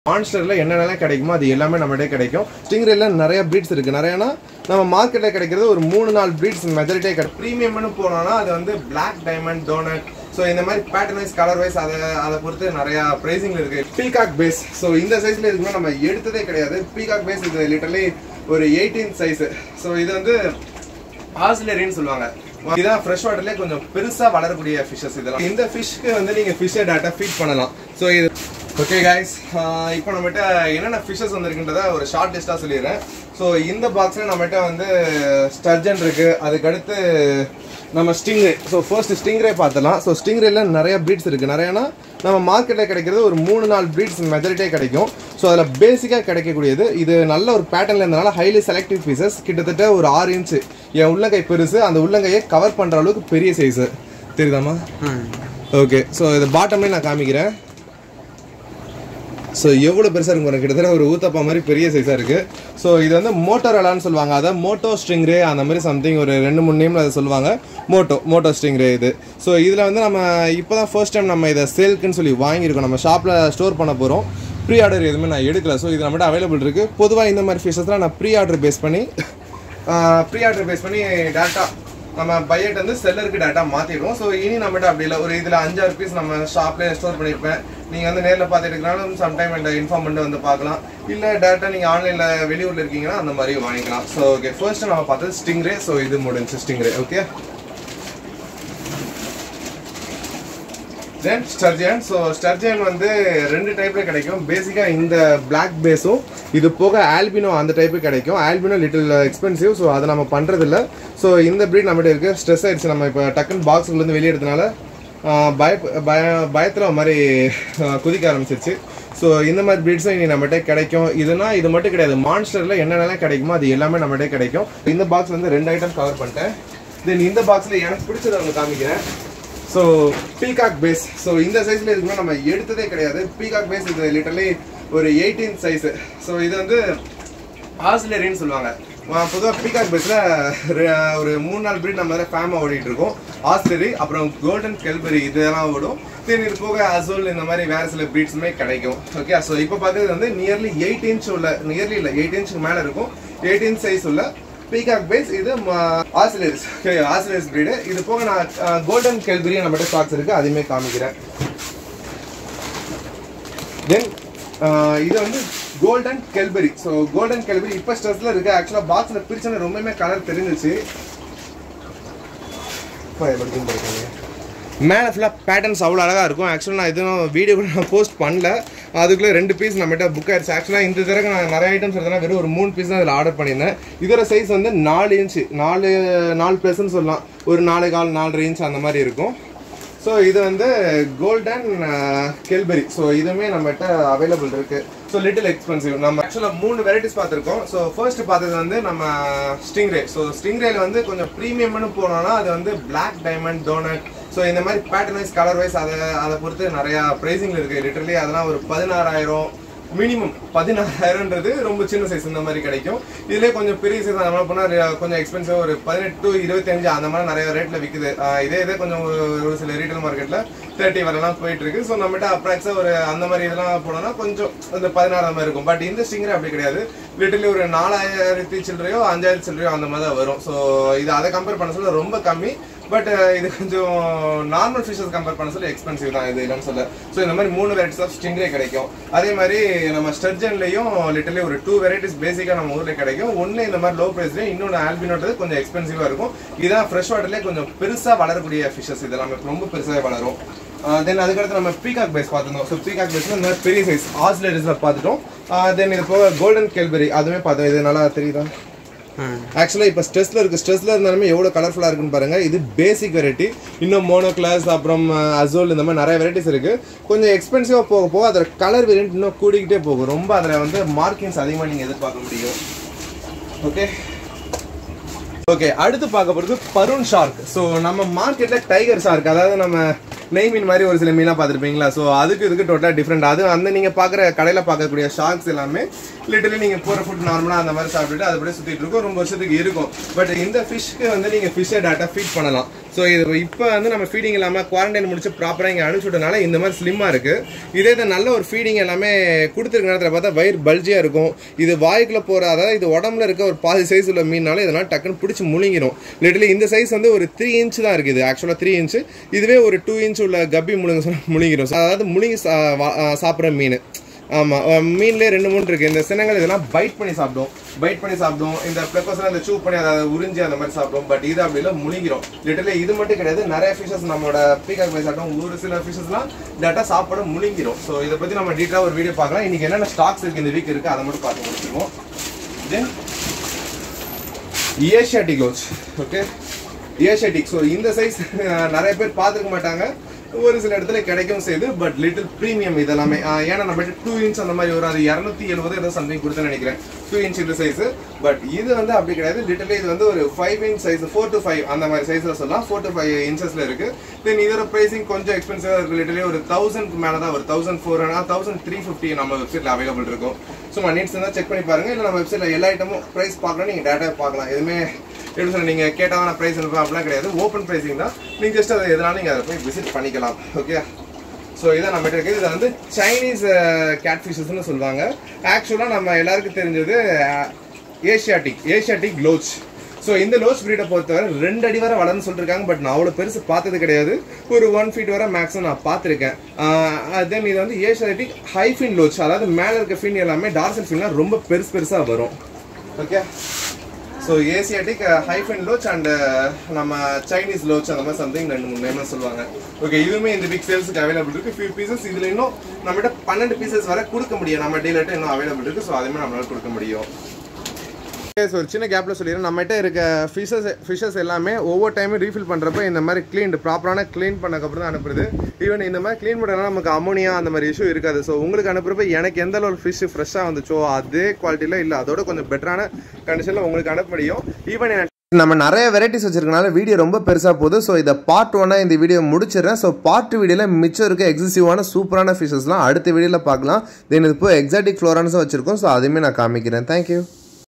மான்ஸ்டரில் என்னென்னலாம் கிடைக்குமோ அது எல்லாமே நம்மகிட்ட கிடைக்கும் ஸ்டிங்ரேல நிறைய ப்ரீட்ஸ் இருக்குது நிறையனா நம்ம மார்க்கெட்டில் கிடைக்கிறது ஒரு மூணு நாலு ப்ரீட்ஸ் மெஜாரிட்டியே கிடைக்கும் ப்ரீமியம்னு போனோம்னா அது வந்து பிளாக் டைமண்ட் டோனட் ஸோ இந்த மாதிரி பேட்டர்ன் வைஸ் கலர் வைஸ் அதை அதை பொறுத்து நிறையா ப்ரைஸிங்கில் இருக்குது பீகாக் பேஸ் ஸோ இந்த சைஸில் இருக்குமே நம்ம எடுத்ததே கிடையாது பீகாக் பேஸ் இது லிட்டரலி ஒரு எயிட்டீன் சைஸு ஸோ இது வந்து ஆஸ்திரேலியன்னு சொல்லுவாங்க இதான் ஃப்ரெஷ் வாட்டர்லேயே கொஞ்சம் பெருசா வளரக்கூடிய ஃபிஷஸ் இதெல்லாம் இந்த ஃபிஷ்க்கு வந்து நீங்க ஃபிஷ்ஷை டேட்டா ஃபீட் பண்ணலாம் ஸோ இது ஓகே கைஸ் இப்போ நம்மகிட்ட என்னென்ன ஃபிஷஸ் வந்திருக்குன்றத ஒரு ஷார்ட் லிஸ்ட்டாக சொல்லிடுறேன் ஸோ இந்த பாக்ஸில் நம்மகிட்ட வந்து ஸ்டர்ஜன் இருக்கு அதுக்கடுத்து நம்ம ஸ்டிங்ரே ஸோ ஃபர்ஸ்ட் ஸ்டிங்ரே பார்த்துலாம் ஸோ ஸ்டிங்ரேல நிறைய ப்ரீட்ஸ் இருக்குது நிறையனா நம்ம மார்க்கெட்டில் கிடைக்கிறது ஒரு மூணு நாலு ப்ரீட்ஸ் மெஜாரிட்டியே கிடைக்கும் ஸோ அதில் பேசிக்காக கிடைக்கக்கூடியது இது நல்ல ஒரு பேட்டர்னில் இருந்தனால ஹைலி செலக்டிவ் பீசஸ் கிட்டத்தட்ட ஒரு ஆறு இன்ச்சு என் உள்ளங்கை பெருசு அந்த உள்ளங்கையை கவர் பண்ணுற அளவுக்கு பெரிய சைஸு தெரியுதாம்மா ஓகே ஸோ இது பாட்டம்லேயே நான் காமிக்கிறேன் ஸோ எவ்வளோ பெருசாக இருக்கும் பாருங்க. கிட்டத்தட்ட ஒரு ஊத்தப்பா மாதிரி பெரிய சைஸாக இருக்குது ஸோ இது வந்து மோட்டோரலான்னு சொல்லுவாங்க அதான் மோட்டோ ஸ்ட்ரிங்ரே அந்த மாதிரி சம்திங் ஒரு ரெண்டு மூணு நேமில் அதை சொல்லுவாங்க மோட்டோ மோட்டோ ஸ்ட்ரிங்ரே இது ஸோ இதில் வந்து நம்ம இப்போ தான் ஃபர்ஸ்ட் டைம் நம்ம இதை சேல்க்குன்னு சொல்லி வாங்கியிருக்கோம் நம்ம ஷாப்பில் ஸ்டோர் பண்ண போகிறோம் ப்ரீ ஆர்டர் எதுவுமே நான் எடுக்கல ஸோ இது நம்மகிட்ட அவைலபிள் இருக்குது பொதுவாக இந்த மாதிரி ஃபிஷஸ்லாம் நான் ப்ரீ ஆர்டர் பேஸ் பண்ணி ப்ரீ ஆர்டர் பேஸ் பண்ணி டேட்டா நம்ம பையட் வந்து செல்லருக்கு டேட்டா மாற்றிடுவோம் ஸோ இனி நம்மகிட்ட அப்படி இல்லை ஒரு இதில் அஞ்சாறு பீஸ் நம்ம ஷாப்லேயே ஸ்டோர் பண்ணியிருப்பேன் நீங்கள் வந்து நேரில் பார்த்துட்டு இருக்கனாலும் சம்டைம் இந்த இன்ஃபார்ம் பண்ணிட்டு வந்து பார்க்கலாம் இல்லை டேரெக்டாக நீங்கள் ஆன்லைனில் வெளியூரில் இருக்கீங்கன்னா அந்த மாதிரி வாங்கிக்கலாம் ஸோ ஓகே ஃபர்ஸ்ட் நம்ம பார்த்தது ஸ்டிங்ரே ஸோ இது முடிஞ்சு stingray okay then sturgeon so sturgeon வந்து ரெண்டு டைப்ல கிடைக்கும் பேசிக்காக இந்த பிளாக் பேஸும் இது போக ஆல்பினோ அந்த டைப்பு கிடைக்கும் ஆல்பினோ லிட்டில் எக்ஸ்பென்சிவ் ஸோ அதை நம்ம பண்ணுறதில்ல ஸோ இந்த ப்ரீட் நம்மகிட்ட இருக்குது ஸ்ட்ரெஸ் ஆயிடுச்சு நம்ம இப்போ டக்குன்னு பாக்ஸுக்குள்ளேருந்து வெளியே எடுத்தனால ஆஹ், பய பய பயத்தில் ஒரு மாதிரி ஆஹ், குதிக்க ஆரம்பிச்சிருச்சு ஸோ இந்த மாதிரி ப்ரீட்ஸும் இனி நம்மகிட்ட கிடைக்கும் இதுனா இது மட்டும் கிடையாது மான்ஸ்டரில் என்னென்னலாம் கிடைக்குமோ அது எல்லாமே நம்மகிட்ட கிடைக்கும் இந்த பாக்ஸ் வந்து ரெண்டு ஐட்டம் கவர் பண்ணிட்டேன் தென் இந்த பாக்ஸில் எனக்கு பிடிச்சதை ஒன்று காமிக்கிறேன் ஸோ பீகாக் பேஸ் ஸோ இந்த சைஸில் இருக்குமே நம்ம எடுத்ததே கிடையாது பீகாக் பேஸ் இது லிட்டரலி ஒரு எயிட்டீன் சைஸு ஸோ இது வந்து ஆஸ்திரேலியன்னு சொல்லுவாங்க பொதுவாக பீகாக் பேஸில் ஒரு மூணு நாலு பிரீட் நம்ம ஃபேமாக ஓடிட்டு இருக்கோம் ஆஸ்திரேலி அப்புறம் கோல்டன் கெல்பரி இதெல்லாம் ஓடும் தென் இது போக அசோல் இந்த மாதிரி வேறு சில பிரீட்ஸுமே கிடைக்கும் ஓகே ஸோ இப்போ பார்க்குறது வந்து நியர்லி எயிட் இன்ச் உள்ள நியர்லி இல்லை எயிட் இன்ச்சுக்கு மேலே இருக்கும் எயிட்டீன் சைஸ் உள்ள பீகாக் பேஸ் இது ஆஸ்திரேலியஸ் ஆஸ்திரேலியஸ் பிரீடு இது போக நான் கோல்டன் கெல்பரி நம்மகிட்ட ஸ்டாக்ஸ் இருக்கு அதையுமே காமிக்கிறேன் தென் இது வந்து golden kelberi so golden kelberi இப்போ ஸ்ட்ரெஸ்ல இருக்கு ஆக்சுவலாக பாக்ஸில் பிரிச்சன ரொம்பவுமே கலர் தெரிஞ்சிச்சு மேலே ஃபுல்லாக பேட்டர்ன்ஸ் அவ்வளோ அழகாக இருக்கும் ஆக்சுவலாக நான் எதுவும் வீடியோ கூட நான் போஸ்ட் பண்ணல அதுக்குள்ளே ரெண்டு பீஸ் நம்மகிட்ட புக் ஆயிடுச்சு ஆக்சுவலாக இந்த தடவை நான் நிறைய ஐட்டம்ஸ் எடுத்தேன்னா வெறும் ஒரு மூணு பீஸ் தான் இதில் ஆர்டர் பண்ணியிருந்தேன் இதோட சைஸ் வந்து நாலு இன்ச்சு நாலு நாலு ப்ளஸ்ன்னு சொல்லலாம் ஒரு நாலு கால் நாலரை இன்ச் அந்த மாதிரி இருக்கும் ஸோ இது வந்து கோல்டன் கெல்பெரி ஸோ இதுவுமே நம்மகிட்ட அவைலபிள் இருக்கு ஸோ லிட்டில் எக்ஸ்பென்சிவ் நம்ம ஆக்சுவலாக மூணு வெரைட்டிஸ் பார்த்துருக்கோம் ஸோ ஃபர்ஸ்ட் பார்த்தது வந்து நம்ம ஸ்டிங்ரே ஸோ ஸ்டிங்ரேல வந்து கொஞ்சம் ப்ரீமியம்னு போனோம்னா அது வந்து பிளாக் டைமண்ட் டோனட் ஸோ இந்த மாதிரி பேட்டர்ன் வைஸ் கலர் வைஸ் அதை அதை பொறுத்து நிறையா ப்ரைஸிங்கில் இருக்குது லிட்டரலி அதெல்லாம் ஒரு பதினாறாயிரம் மினிமம் பதினாறாயிரம்ன்றது ரொம்ப சின்ன சைஸ் இந்த மாதிரி கிடைக்கும் இதுலேயே கொஞ்சம் பெரிய சைஸ் அந்த மாதிரி போனால் கொஞ்சம் எக்ஸ்பென்சிவ் ஒரு பதினெட்டு இருபத்தஞ்சு அந்த மாதிரி நிறைய ரேட்டில் விற்குது ஆஹ் இதே இதே கொஞ்சம் ஒரு ஒரு சில ரீட்டைல் மார்க்கெட்டில் தேர்ட்டி வரலாம் போயிட்டு இருக்கு ஸோ நம்மகிட்ட அப்ராக்ஸாக ஒரு அந்த மாதிரி இதெல்லாம் போனோம்னா கொஞ்சம் அந்த பதினாறு மாதிரி இருக்கும் பட் இந்த ஸ்டிங்கர் அப்படி கிடையாது லிட்டலி ஒரு நாலாயிரத்தி சில்லறையோ அஞ்சாயிரத்தி சில்லறையோ அந்த மாதிரி தான் வரும் ஸோ இது அதை கம்பேர் பண்ண சொல்ல ரொம்ப கம்மி பட் இது கொஞ்சம் நார்மல் ஃபிஷஸ் கம்பேர் பண்ண சொல்ல எக்ஸ்பென்சிவ் தான் இது இல்லைன்னு சொல்ல ஸோ இந்த மாதிரி மூணு வெரைட்டிஸ் ஆஃப் ஸ்டிங்ரே கிடைக்கும் அதே மாதிரி நம்ம ஸ்டர்ஜன்லையும் லிட்டலி ஒரு டூ வெரைட்டிஸ் பேசிக்காக நம்ம ஊரில் கிடைக்கும் ஒன்று இந்த மாதிரி லோ ப்ரைஸ்லையும் இன்னொன்று ஆல்பினோட்டது கொஞ்சம் எக்ஸ்பென்சிவாக இருக்கும் இதான் ஃப்ரெஷ் வாட்டர்லேயே கொஞ்சம் பெருசாக வளரக்கூடிய ஃபிஷஸ் இதெல்லாம் ரொம்ப பெருசாக வளரும் தென் அதுக்கடுத்து நம்ம பீகாக் பேஸ் பார்த்துருந்தோம் ஸோ பீகாக் பேஸ்ல இந்த மாதிரி பெரிய சைஸ் ஆஸ்திரேலியஸில் பார்த்துட்டோம் தென் இது போக கோல்டன் கெல்பெரி அதுவுமே பார்த்தோம் இது நல்லா தெரியுதா ஆக்சுவலாக இப்போ ஸ்ட்ரெஸ்ல இருக்கு ஸ்ட்ரெஸ்ல இருந்தாலுமே எவ்வளோ கலர்ஃபுல்லாக இருக்குன்னு பாருங்க இது பேசிக் வெரைட்டி இன்னும் மோனோ கிளாஸ் அப்புறம் அசோல் இந்த மாதிரி நிறைய வெரைட்டிஸ் இருக்கு கொஞ்சம் எக்ஸ்பென்சிவாக போக போக அதில் கலர் வேரியன்ட் இன்னும் கூடிக்கிட்டே போகும் ரொம்ப அதில் வந்து மார்க்கிங்ஸ் அதிகமாக நீங்கள் எதிர்பார்க்க முடியும் ஓகே ஓகே அடுத்து பார்க்க போகிறது பருண் ஷார்க் ஸோ நம்ம மார்க்கெட்டில் டைகர் ஷார்க் அதாவது நம்ம நெய் மீன் மாதிரி ஒரு சில மீனாக பார்த்துருப்பீங்களா ஸோ அதுக்கு இதுக்கு டோட்டலாக டிஃப்ரெண்ட் அது அந்த நீங்கள் பார்க்குற கடையில் பார்க்கக்கூடிய ஷார்க்ஸ் எல்லாமே லிட்டலி நீங்கள் போகிற ஃபுட் நார்மலாக அந்த மாதிரி சாப்பிட்டுட்டு அது அப்படியே சுற்றிட்டு இருக்கும் ரொம்ப வருஷத்துக்கு இருக்கும் பட் இந்த ஃபிஷ்க்கு வந்து நீங்கள் ஃபிஷ்ஷை டேட்டா ஃபீட் பண்ணலாம் ஸோ இது இப்போ வந்து நம்ம ஃபீடிங் இல்லாமல் குவாரண்டைன் முடிச்சு ப்ராப்பராக இங்கே அனுப்பிச்சுட்டனால இந்த மாதிரி ஸ்லிம்மாக இருக்குது இதே இது நல்ல ஒரு ஃபீடிங் எல்லாமே கொடுத்துருக்க நேரத்தில் பார்த்தா வயிறு பல்ஜியாக இருக்கும் இது வாய்க்குள்ள போகிற அதாவது இது உடம்புல இருக்க ஒரு பாதி சைஸ் உள்ள மீனால இதெல்லாம் டக்குன்னு பிடிச்சி முழுங்கிடும் லிட்டலி இந்த சைஸ் வந்து ஒரு த்ரீ இன்ச் தான் இருக்குது ஆக்சுவலாக த்ரீ இன்ச் இதுவே ஒரு டூ இன்ச் உள்ள கப்பி முழுங்க சொன்னா முழுங்கிடும் அதாவது முழுங்கி சா- வா- ஆ, சாப்பிட்ற மீன் ஆமாம் மீன்லேயே ரெண்டு மூணு இருக்குது இந்த சின்னங்கள் இதெல்லாம் பைட் பண்ணி சாப்பிடும் பைட் பண்ணி சாப்பிடும் இந்த பெப்பர்ஸ்லாம் இந்த சூ பண்ணி அதை உறிஞ்சி அந்த மாதிரி சாப்பிடும் பட் இது அப்படி இல்லை முழுங்கிரும் லிட்டலி இது மட்டும் கிடையாது நிறைய ஃபிஷஸ் நம்மளோட பீகாக் பை சாப்பிட்டோம் ஒரு சில ஃபிஷஸ்லாம் டேட்டா சாப்பிட முழுங்கிரும் ஸோ இதை பற்றி நம்ம டீட்டெயிலாக ஒரு வீடியோ பார்க்கலாம் இன்னைக்கு என்னென்ன ஸ்டாக்ஸ் இருக்குது இந்த வீக் இருக்குது அதை மட்டும் பார்த்து முடிச்சிருவோம் then Asiatic loach okay Asiatic so இந்த சைஸ் நிறைய பேர் பார்த்துருக்க மாட்டாங்க ஒரு சில இடத்துல கிடைக்கும் செய்யுது பட் லிட்டில் ப்ரீமியம் இதெல்லாமே ஆஹ் ஏன்னா நம்ம டூ இன்ச் அந்த மாதிரி வரும் அது இரநூத்தி எழுபது ஏதோ சம்திங் கொடுத்தேன்னு நினைக்கிறேன் டூ இன்ச் இது சைஸ் பட் இது வந்து அப்படி கிடையாது லிட்டலி இது வந்து ஒரு five inch size four to five அந்த மாதிரி சைஸ்ல சொல்லலாம் ஃபோர் டு ஃபைவ் இன்ச்சஸ்ல இருக்கு தென் இதோட ப்ரைசிங் கொஞ்சம் எக்ஸ்பென்சிவா இருக்கு லிட்டலி ஒரு தௌசண்ட் மேல தான் ஒரு thousand four thousand three fifty நம்ம வெப்சைட்ல அவைலபிள் இருக்கும் சும்மா நீட்ஸ் இருந்தால் செக் பண்ணி பாருங்க இல்லை நம்ம வெப்சைட்ல எல்லா ஐட்டமும் ப்ரைஸ் பார்க்கலாம் நீங்க டேட்டா பார்க்கலாம் எதுவுமே எப்படி சொல்ல நீங்க கேட்டால் ப்ரைஸ் அனுப்பலாம் அப்படிலாம் கிடையாது ஓப்பன் ப்ரைஸிங் தான் நீங்க ஜஸ்ட் அதை எதனாலும் நீங்க அதை போய் விசிட் பண்ணிக்கலாம் ஓகே ஸோ இதான் நம்ம இருக்கு இது வந்து சைனீஸ் கேட் ஃபிஷஸ்னு சொல்லுவாங்க ஆக்சுவலாக நம்ம எல்லாருக்கும் தெரிஞ்சது ஏஷியாட்டிக் ஏஷியாட்டிக் லோச் ஸோ இந்த லோச் பிரீடை பொறுத்தவரை ரெண்டு அடி வரை வளர்ந்து சொல்லிருக்காங்க பட் நான் அவ்வளோ பெருசு பார்த்தது கிடையாது ஒரு ஒன் ஃபீட் வரை மேக்ஸிமம் நான் பார்த்துருக்கேன் தென் இது வந்து ஏஷியாட்டிக் ஹைஃபின் லோச் அதாவது மேலே இருக்க ஃபின் எல்லாமே டார்சல் ஃபின்லாம் ரொம்ப பெருசு பெருசாக வரும் okay so Asiatic hyphen loach and நம்ம சைனீஸ் லோச் அந்த மாதிரி சம்திங் ரெண்டு மூணு நேம்ல சொல்லுவாங்க ஓகே இதுவுமே இந்த பிக் சேல்ஸுக்கு அவைலபிள் இருக்கு ஃபியூ பீசஸ் இதுல இன்னும் நம்மகிட்ட பன்னெண்டு பீசஸ் வரை கொடுக்க முடியும் நம்ம டீலர்ட்ட இன்னும் அவைலபிள் இருக்கு ஸோ அதுவுமே நம்மளால கொடுக்க முடியும் ஸோ ஒரு சின்ன கேப்பில் சொல்லிடுறேன் நம்மகிட்ட இருக்க ஃபிஷஸ் ஃபிஷஸ் எல்லாமே ஒவ்வொரு டைமும் ரீஃபில் பண்ணுறப்ப இந்த மாதிரி க்ளீன் ப்ராப்பரான க்ளீன் பண்ணக்கப்புறம் தான் அனுப்புறது ஈவன் இந்த மாதிரி க்ளீன் பண்ணனா நமக்கு அமோனியா அந்த மாதிரி இஷ்யூ இருக்காது ஸோ உங்களுக்கு அனுப்புறப்ப எனக்கு எந்த அளவு ஃபிஷ் ஃப்ரெஷ்ஷாக வந்துச்சோ அதே குவாலிட்டியில் இல்லை அதோட கொஞ்சம் பெட்டரான கண்டிஷனில் உங்களுக்கு அனுப்ப முடியும் ஈவன் நம்ம நிறைய வெரைட்டிஸ் வச்சிருக்கனால வீடியோ ரொம்ப பெருசாக போகுது ஸோ இதை பார்ட் ஒன்னாக இந்த வீடியோ முடிச்சிடுறேன் ஸோ பார்ட் வீடியோவில் மிச்சம் இருக்க எக்ஸசிவான சூப்பரான ஃபிஷஸ்லாம் அடுத்த வீடியோவில் பார்க்கலாம் தென் இது இப்போ எக்ஸாட்டிக் ஃப்ளோரான்ஸும் வச்சிருக்கோம் ஸோ அதுவுமே நான் காமிக்கிறேன் தேங்க்யூ